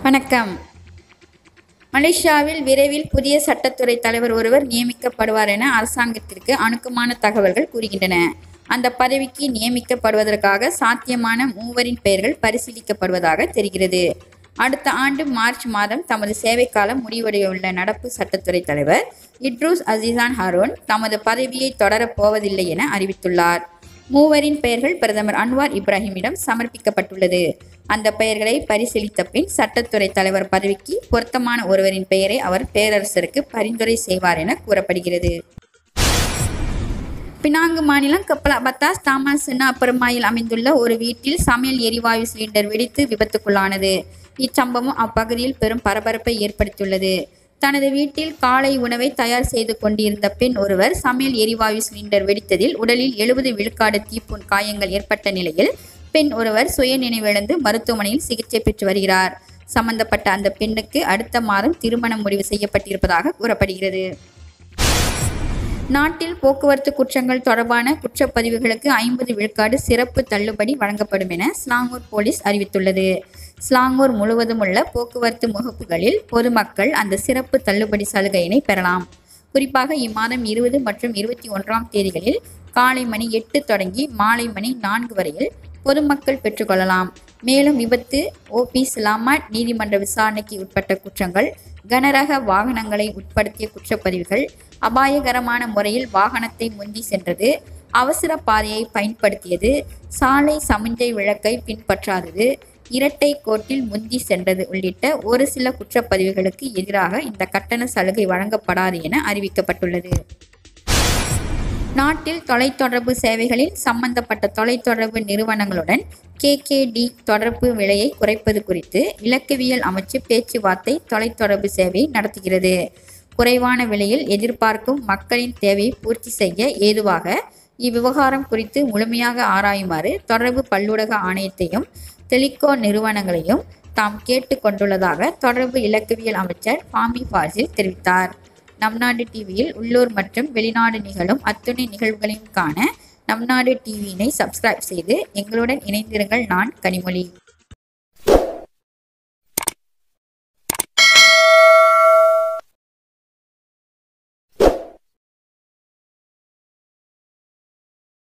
வணக்கம் மலேசியாவில் விரைவில் புதிய சட்டத்துறை தலைவர் ஒருவர் நியமிக்கப்படுவார் என அரசாங்கத்திற்கு அணுக்கமான தகவல்கள் கூறுகின்றன அந்த பதவிக்கு நியமிக்கப்படுவதற்காக சாத்தியமான மூவரின் பெயர்கள் பரிசீலிக்கப்படுவதாக தெரிகிறது அடுத்த ஆண்டு மார்ச் மாதம் தமது சேவைக்காலம் முடிவடையுள்ள நடப்பு சட்டத்துறை தலைவர் இட்ரூஸ் அசிசான் ஹரோன் தமது பதவியை தொடரப் போவதில்லை என அறிவித்துள்ளார் மூவரின் பெயர்கள் பிரதமர் அன்வார் இப்ராஹிமிடம் சமர்ப்பிக்கப்பட்டுள்ளது அந்த பெயர்களை பரிசீலித்த பின் சட்டத்துறை தலைவர் பதவிக்கு பொருத்தமான ஒருவரின் பெயரை அவர் பேரரசருக்கு பரிந்துரை செய்வார் என கூறப்படுகிறது பினாங்கு மாநிலம் கப்பலா பத்தாஸ் தாமால் சின்னா பெருமாயில் அமைந்துள்ள ஒரு வீட்டில் சமையல் எரிவாயு சிலிண்டர் வெடித்து விபத்துக்குள்ளானது இச்சம்பவம் அப்பகுதியில் பெரும் பரபரப்பை ஏற்படுத்தியுள்ளது தனது வீட்டில் காலை உணவை தயார் செய்து கொண்டிருந்த பெண் ஒருவர் சமையல் எரிவாயு சிலிண்டர் வெடித்ததில் உடலில் எழுபது விழுக்காடு தீப்புண் காயங்கள் ஏற்பட்ட நிலையில் பெண் ஒருவர் சுய நினைவிழந்து மருத்துவமனையில் சிகிச்சை பெற்று வருகிறார் சம்பந்தப்பட்ட அந்த பெண்ணுக்கு அடுத்த மாதம் திருமணம் முடிவு செய்யப்பட்டிருப்பதாக கூறப்படுகிறது நாட்டில் போக்குவரத்து குற்றங்கள் தொடர்பான குற்றப்பதிவுகளுக்கு ஐம்பது விழுக்காடு சிறப்பு தள்ளுபடி வழங்கப்படும் என ஸ்லாங்கூர் போலீஸ் அறிவித்துள்ளது ஸ்லாங்கூர் முழுவதும் உள்ள போக்குவரத்து முகப்புகளில் பொதுமக்கள் அந்த சிறப்பு தள்ளுபடி சலுகையினை பெறலாம் குறிப்பாக இம்மாதம் இருபது மற்றும் இருபத்தி ஒன்றாம் தேதிகளில் காலை மணி எட்டு தொடங்கி மாலை மணி நான்கு வரையில் பொதுமக்கள் பெற்றுக்கொள்ளலாம் மேலும் விபத்து ஓபி சிலாமாட் நீதிமன்ற விசாரணைக்கு உட்பட்ட குற்றங்கள் கனரக வாகனங்களை உட்படுத்திய குற்றப்பதிவுகள் அபாயகரமான முறையில் வாகனத்தை முந்தி சென்றது அவசர பாதையை பயன்படுத்தியது சாலை சமிஞ்சை விளக்கை பின்பற்றாதது இரட்டை கோட்டில் முந்தி சென்றது உள்ளிட்ட ஒரு சில குற்றப்பதிவுகளுக்கு எதிராக இந்த கட்டண சலுகை வழங்கப்படாது என அறிவிக்கப்பட்டுள்ளது நாட்டில் தொலைத்தொடர்பு சேவைகளில் சம்பந்தப்பட்ட தொலைத்தொடர்பு நிறுவனங்களுடன் கேகேடி தொடர்பு விலையை குறைப்பது குறித்து இலக்கவியல் அமைச்சு பேச்சுவார்த்தை தொலைத்தொடர்பு சேவையை நடத்துகிறது குறைவான விலையில் எதிர்பார்க்கும் மக்களின் தேவையை பூர்த்தி செய்ய ஏதுவாக இவ்விவகாரம் குறித்து முழுமையாக ஆராயுமாறு தொடர்பு பல்லூடக ஆணையத்தையும் டெலிகோ நிறுவனங்களையும் தாம் கேட்டு கொண்டுள்ளதாக தொடர்பு இலக்கவியல் அமைச்சர் ஃபாமி ஃபாசில் தெரிவித்தார் நம் நாடு டிவியில் உள்ளூர் மற்றும் வெளிநாடு நிகழும் அத்துணை நிகழ்வுகளையும் காண நம் நாடு டிவியினை சப்ஸ்கிரைப் செய்து எங்களுடன் இணைந்திருங்கள் நான் கனிமொழி